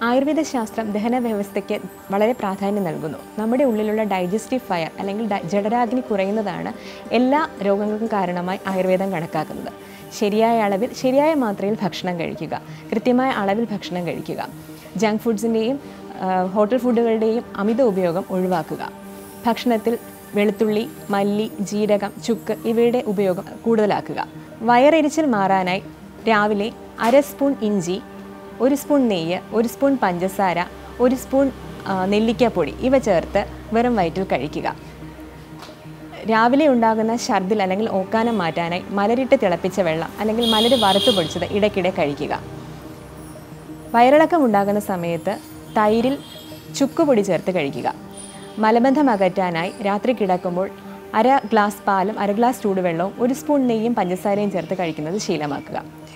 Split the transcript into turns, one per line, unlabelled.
ആയുർവേദ ശാസ്ത്രം ദഹന വ്യവസ്ഥയ്ക്ക് വളരെ പ്രാധാന്യം നൽകുന്നു നമ്മുടെ ഉള്ളിലുള്ള ഡൈജസ്റ്റീവ് ഫയർ അല്ലെങ്കിൽ ഡ- ജഠരാഗ്നി കുറയുന്നതാണ് എല്ലാ രോഗങ്ങൾക്കും കാരണമായി ആയുർവേദം കണക്കാക്കുന്നത് ശരിയായ അളവിൽ ശരിയായ മാത്രയിൽ ഭക്ഷണം കഴിക്കുക കൃത്യമായ അളവിൽ ഭക്ഷണം കഴിക്കുക ജങ്ക് ഫുഡ്സിൻ്റെയും ഹോട്ടൽ ഫുഡുകളുടെയും അമിത ഉപയോഗം ഒഴിവാക്കുക ഭക്ഷണത്തിൽ വെളുത്തുള്ളി മല്ലി ജീരകം ചുക്ക് ഇവയുടെ ഉപയോഗം കൂടുതലാക്കുക വയറെരിച്ചിൽ മാറാനായി രാവിലെ അര സ്പൂൺ ഇഞ്ചി ഒരു സ്പൂൺ നെയ്യ് ഒരു സ്പൂൺ പഞ്ചസാര ഒരു സ്പൂൺ ആ, നെല്ലിക്കാപ്പൊടി ഇവ ചേർത്ത് വെറും വയറ്റിൽ കഴിക്കുക രാവിലെ ഉണ്ടാകുന്ന ഛർദിൽ അല്ലെങ്കിൽ ഓക്കാനം മാറ്റാനായി മലരിട്ട് തിളപ്പിച്ച വെള്ളം അല്ലെങ്കിൽ മലര് വറുത്ത് പൊടിച്ചത് ഇടയ്ക്കിടെ കഴിക്കുക വയറിളക്കം ഉണ്ടാകുന്ന സമയത്ത് തൈരിൽ ചുക്കുപൊടി ചേർത്ത് കഴിക്കുക മലബന്ധം അകറ്റാനായി രാത്രി കിടക്കുമ്പോൾ അര ഗ്ലാസ് പാലും അര ഗ്ലാസ് ചൂടുവെള്ളവും ഒരു സ്പൂൺ നെയ്യും പഞ്ചസാരയും ചേർത്ത് കഴിക്കുന്നത് ശീലമാക്കുക